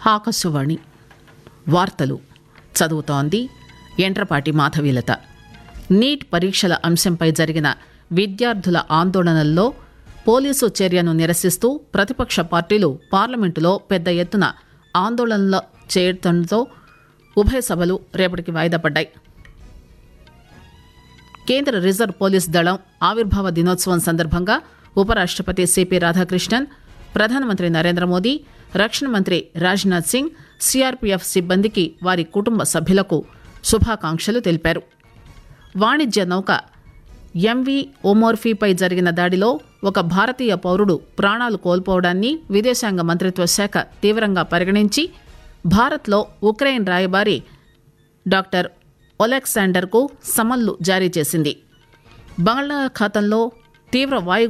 ఆకాశవాణి వార్తలు చదువుతోంది ఎంట్రపాటి మాధవీలత నీట్ పరీక్షల అంశంపై జరిగిన విద్యార్థుల ఆందోళనల్లో పోలీసు చర్యను నిరసిస్తూ ప్రతిపక్ష పార్టీలు పార్లమెంటులో పెద్ద ఎత్తున ఆందోళనలు చేయడంతో ఉభయ సభలు రేపటికి వాయిదా పడ్డాయి కేంద్ర రిజర్వ్ పోలీస్ దళం ఆవిర్భావ దినోత్సవం సందర్భంగా ఉపరాష్టపతి సిపి రాధాకృష్ణన్ ప్రధానమంత్రి నరేంద్ర మోదీ రక్షణ మంత్రి రాజ్నాథ్ సింగ్ సిఆర్పీఎఫ్ సిబ్బందికి వారి కుటుంబ సభ్యులకు శుభాకాంక్షలు తెలిపారు వాణిజ్య నౌక ఎంవి ఒమోర్ఫీపై జరిగిన దాడిలో ఒక భారతీయ పౌరుడు ప్రాణాలు కోల్పోవడాన్ని విదేశాంగ మంత్రిత్వ శాఖ తీవ్రంగా పరిగణించి భారత్లో ఉక్రెయిన్ రాయబారి డాక్టర్ ఒలెక్సాండర్కు సమన్లు జారీ చేసింది బంగాళాఖాతంలో తీవ్ర వాయు